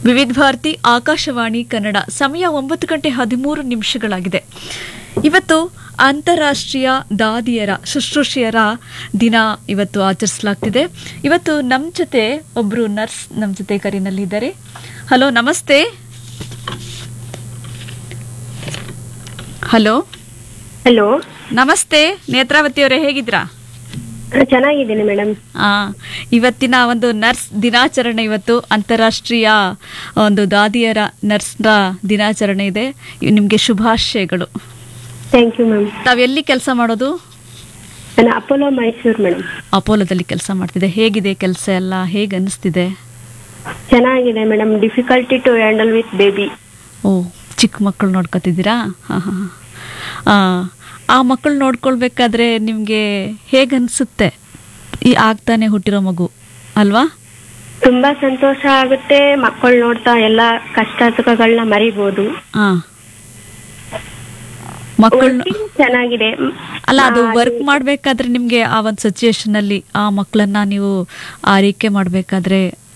ವಿವಿಧ ಭಾರತಿ ಆಕಾಶವಾಣಿ ಕನ್ನಡ ಸಮಯ ಒಂಬತ್ತು ಗಂಟೆ ಹದಿಮೂರು ನಿಮಿಷಗಳಾಗಿದೆ ಇವತ್ತು ಅಂತಾರಾಷ್ಟ್ರೀಯ ದಾದಿಯರ ಶುಶ್ರೂಷೆಯರ ದಿನ ಇವತ್ತು ಆಚರಿಸಲಾಗ್ತಿದೆ ಇವತ್ತು ನಮ್ಮ ಜೊತೆ ಒಬ್ರು ನರ್ಸ್ ನಮ್ಮ ಜೊತೆ ಕರಿನಲ್ಲಿದ್ದಾರೆ ಹಲೋ ನಮಸ್ತೆ ಹಲೋ ಹಲೋ ನಮಸ್ತೆ ನೇತ್ರಾವತಿ ಅವರೇ ಹೇಗಿದ್ರಾ ಚೆನ್ನಾಗಿದ್ದೀನಿ ಮೇಡಮ್ ಆ, ಇವತ್ತಿನ ಒಂದು ನರ್ಸ್ ದಿನಾಚರಣೆ ಇವತ್ತು ಅಂತಾರಾಷ್ಟ್ರೀಯ ಒಂದು ದಾದಿಯರ ನರ್ಸ್ನ ದಿನಾಚರಣೆ ಇದೆ ನಿಮಗೆ ಶುಭಾಶಯಗಳು ಥ್ಯಾಂಕ್ ಯು ಮ್ಯಾಮ್ ತಾವೆಲ್ಲಿ ಕೆಲಸ ಮಾಡೋದು ನಾನು ಅಪೋಲೋ ಮೈಸೂರು ಮೇಡಮ್ ಅಪೋಲೋದಲ್ಲಿ ಕೆಲಸ ಮಾಡ್ತಿದೆ ಹೇಗಿದೆ ಕೆಲಸ ಎಲ್ಲ ಹೇಗೆ ಅನಿಸ್ತಿದೆ ಚೆನ್ನಾಗಿದೆ madam difficulty to handle with baby ಓ ಚಿಕ್ಕ ಮಕ್ಕಳು ನೋಡ್ಕೊತಿದ್ದೀರಾ ಹಾಂ ಹಾಂ ಆ ಮಕ್ಕಳು ನೋಡ್ಕೊಳ್ಬೇಕಾದ್ರೆ ನಿಮಗೆ ಹೇಗೆ ಅನಿಸುತ್ತೆ ಈ ಆಗ್ತಾನೆ ಹುಟ್ಟಿರೋ ಮಗು ಅಲ್ವಾ ತುಂಬಾ ಸಂತೋಷ ಆಗುತ್ತೆ ಮಕ್ಕಳು ನೋಡ್ತಾ ಎಲ್ಲ ಕಷ್ಟ ಸುಖಗಳನ್ನ ಮರಿಬೋದು ಹಾಂ ಮಕ್ಕಳು Working ಚೆನ್ನಾಗಿದೆ ಮ್, ಅಲ್ಲ ಅದು ಆ, ವರ್ಕ್ ಮಾಡ್ಬೇಕಾದ್ರೆ ನಿಮ್ಗೆ ಆ ಒಂದು ಸಿಚುಯೇಷನ್ ಅಲ್ಲಿ ಆ ಮಕ್ಕಳನ್ನ ನೀವು ಆರೈಕೆ ಮಾಡ್ಬೇಕಾದ್ರೆ